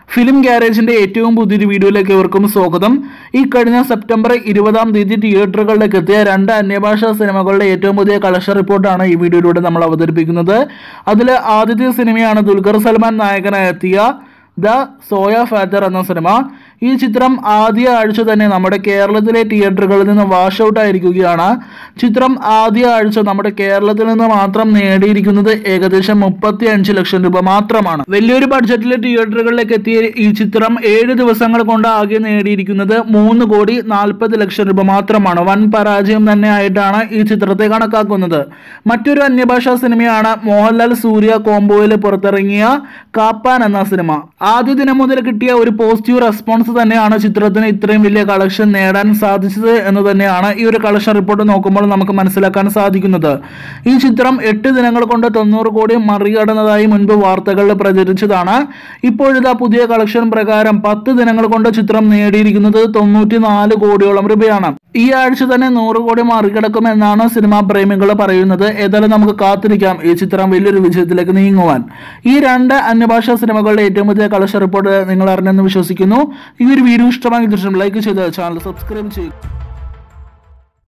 film ഗ്യാരേജിന്റെ ഏറ്റവും പുതിയൊരു വീഡിയോയിലേക്ക് ഏവർക്കും സ്വാഗതം ഈ കഴിഞ്ഞ സെപ്റ്റംബർ ഇരുപതാം തീയതി തിയേറ്ററുകളിലേക്ക് എത്തിയ രണ്ട് അന്യഭാഷാ സിനിമകളുടെ ഏറ്റവും പുതിയ കളക്ഷൻ റിപ്പോർട്ടാണ് ഈ വീഡിയോയിലൂടെ നമ്മൾ അവതരിപ്പിക്കുന്നത് അതിൽ ആദ്യത്തെ സിനിമയാണ് ദുൽഖർ സൽമാൻ നായകനായി എത്തിയ ദ സോയ ഫാദർ എന്ന സിനിമ ഈ ചിത്രം ആദ്യ ആഴ്ച തന്നെ നമ്മുടെ കേരളത്തിലെ തിയേറ്ററുകളിൽ നിന്ന് വാഷ് ഔട്ട് ആയിരിക്കുകയാണ് ചിത്രം ആദ്യ ആഴ്ച നമ്മുടെ കേരളത്തിൽ നിന്ന് മാത്രം നേടിയിരിക്കുന്നത് ഏകദേശം മുപ്പത്തി അഞ്ച് ലക്ഷം രൂപ മാത്രമാണ് വലിയൊരു ബഡ്ജറ്റിലെ തിയേറ്ററുകളിലേക്ക് എത്തിയ ഈ ചിത്രം ഏഴ് ദിവസങ്ങൾ കൊണ്ട് ആകെ നേടിയിരിക്കുന്നത് മൂന്ന് കോടി നാൽപ്പത് ലക്ഷം രൂപ മാത്രമാണ് വൻ പരാജയം തന്നെ ആയിട്ടാണ് ഈ ചിത്രത്തെ കണക്കാക്കുന്നത് മറ്റൊരു അന്യഭാഷാ സിനിമയാണ് മോഹൻലാൽ സൂര്യ കോംബോയിൽ പുറത്തിറങ്ങിയ കാപ്പാൻ എന്ന സിനിമ ആദ്യ ദിനം മുതൽ കിട്ടിയ ഒരു പോസിറ്റീവ് റെസ്പോൺസ് തന്നെയാണ് ചിത്രത്തിന് ഇത്രയും വലിയ കളക്ഷൻ നേടാൻ സാധിച്ചത് എന്ന് തന്നെയാണ് ഈ ഒരു കളക്ഷൻ റിപ്പോർട്ട് നോക്കുമ്പോൾ നമുക്ക് മനസ്സിലാക്കാൻ സാധിക്കുന്നത് ഈ ചിത്രം എട്ട് ദിനങ്ങൾ കൊണ്ട് തൊണ്ണൂറ് കോടി മറികടന്നതായി മുൻപ് വാർത്തകളിൽ പ്രചരിച്ചതാണ് ഇപ്പോഴിതാ പുതിയ കളക്ഷൻ പ്രകാരം പത്ത് ദിനങ്ങൾ കൊണ്ട് ചിത്രം നേടിയിരിക്കുന്നത് തൊണ്ണൂറ്റി നാല് കോടിയോളം രൂപയാണ് ഈ ആഴ്ച തന്നെ നൂറ് കോടി മറികടക്കുമെന്നാണ് സിനിമാ പ്രേമികൾ പറയുന്നത് ഏതായാലും നമുക്ക് കാത്തിരിക്കാം ഈ ചിത്രം വലിയൊരു വിജയത്തിലേക്ക് നീങ്ങുവാൻ ഈ രണ്ട് അന്യഭാഷാ സിനിമകളുടെ ഏറ്റവും പുതിയ കളക്ഷൻ റിപ്പോർട്ട് നിങ്ങൾ അറിഞ്ഞെന്ന് വിശ്വസിക്കുന്നു ഈ ഒരു വീഡിയോ ഇഷ്ടമാക്കി തീർച്ചയായും ലൈക്ക് ചെയ്ത് ചാനൽ സബ്സ്ക്രൈബ് ചെയ്യും